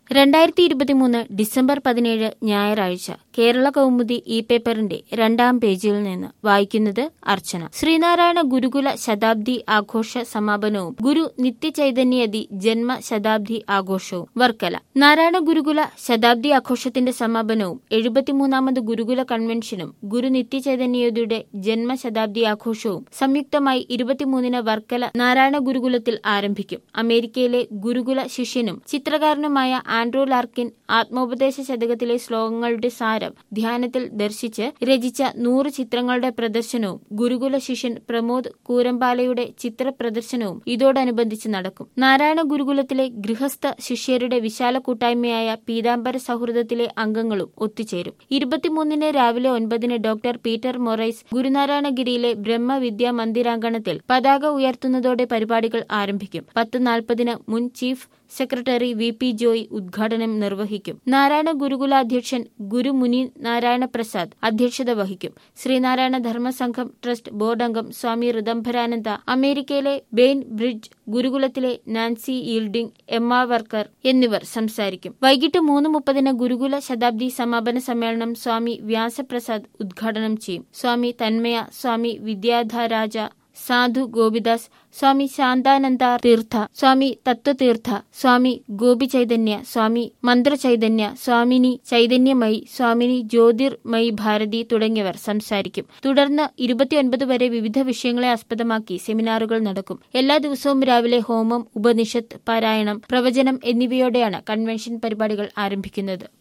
രണ്ടായിരത്തി ഇരുപത്തിമൂന്ന് ഡിസംബർ പതിനേഴ് ഞായറാഴ്ച കേരള കൗമുദി ഇ പേപ്പറിന്റെ രണ്ടാം പേജിൽ നിന്ന് വായിക്കുന്നത് അർച്ചന ശ്രീനാരായണ ഗുരുകുല ശതാബ്ദി ആഘോഷ സമാപനവും ഗുരു നിത്യചൈതന്യതി ജന്മ ശതാബ്ദി ആഘോഷവും വർക്കല നാരായണ ഗുരുകുല ശതാബ്ദി ആഘോഷത്തിന്റെ സമാപനവും എഴുപത്തിമൂന്നാമത് ഗുരുകുല കൺവെൻഷനും ഗുരു നിത്യചൈതന്യതിയുടെ ജന്മശതാബ്ദി ആഘോഷവും സംയുക്തമായി ഇരുപത്തിമൂന്നിന് വർക്കല നാരായണ ഗുരുകുലത്തിൽ ആരംഭിക്കും അമേരിക്കയിലെ ഗുരുകുല ശിഷ്യനും ചിത്രകാരനുമായ ആൻഡ്രൂ ലാർക്കിൻ ആത്മോപദേശ ശതകത്തിലെ ശ്ലോകങ്ങളുടെ സാരം ധ്യാനത്തിൽ ദർശിച്ച് രചിച്ച നൂറ് ചിത്രങ്ങളുടെ പ്രദർശനവും ഗുരുകുല ശിഷ്യൻ പ്രമോദ് കൂരമ്പാലയുടെ ചിത്ര പ്രദർശനവും ഇതോടനുബന്ധിച്ച് നടക്കും നാരായണ ഗുരുകുലത്തിലെ ഗൃഹസ്ഥ ശിഷ്യരുടെ വിശാല കൂട്ടായ്മയായ പീതാംബര സൗഹൃദത്തിലെ അംഗങ്ങളും ഒത്തുചേരും ഇരുപത്തിമൂന്നിന് രാവിലെ ഒൻപതിന് ഡോക്ടർ പീറ്റർ മൊറൈസ് ഗുരുനാരായണഗിരിയിലെ ബ്രഹ്മവിദ്യാ മന്ദിരാങ്കണത്തിൽ പതാക ഉയർത്തുന്നതോടെ പരിപാടികൾ ആരംഭിക്കും പത്ത് നാൽപ്പതിന് മുൻ chief secretary V P Joy ഉദ്ഘാടനം നിർവഹിക്കും നാരായണ ഗുരുകുലാധ്യക്ഷൻ ഗുരു മുനി നാരായണ പ്രസാദ് അധ്യക്ഷത വഹിക്കും ശ്രീനാരായണ ധർമ്മസംഘം ട്രസ്റ്റ് ബോർഡ് അംഗം സ്വാമി ഋദംഭരാനന്ദ അമേരിക്കയിലെ ബെയിൻ ബ്രിഡ്ജ് ഗുരുകുലത്തിലെ നാൻസി ഈൽഡിംഗ് എമ്മ വർക്കർ എന്നിവർ സംസാരിക്കും വൈകിട്ട് മൂന്ന് മുപ്പതിന് ഗുരുകുല ശതാബ്ദി സമാപന സമ്മേളനം സ്വാമി വ്യാസപ്രസാദ് ഉദ്ഘാടനം ചെയ്യും സ്വാമി തന്മയ സ്വാമി വിദ്യാധരാജ സാധു ഗോപിദാസ് സ്വാമി ശാന്താനന്ദ തീർത്ഥ സ്വാമി തത്വതീർത്ഥ സ്വാമി ഗോപി ചൈതന്യ സ്വാമി മന്ത്രചൈതന്യ സ്വാമിനി ചൈതന്യമയി സ്വാമിനി ജ്യോതിർമയി ഭാരതി തുടങ്ങിയവർ സംസാരിക്കും തുടർന്ന് ഇരുപത്തിയൊൻപത് വരെ വിവിധ വിഷയങ്ങളെ ആസ്പദമാക്കി സെമിനാറുകൾ നടക്കും എല്ലാ ദിവസവും രാവിലെ ഹോമം ഉപനിഷത്ത് പാരായണം പ്രവചനം എന്നിവയോടെയാണ് കൺവെൻഷൻ പരിപാടികൾ ആരംഭിക്കുന്നത്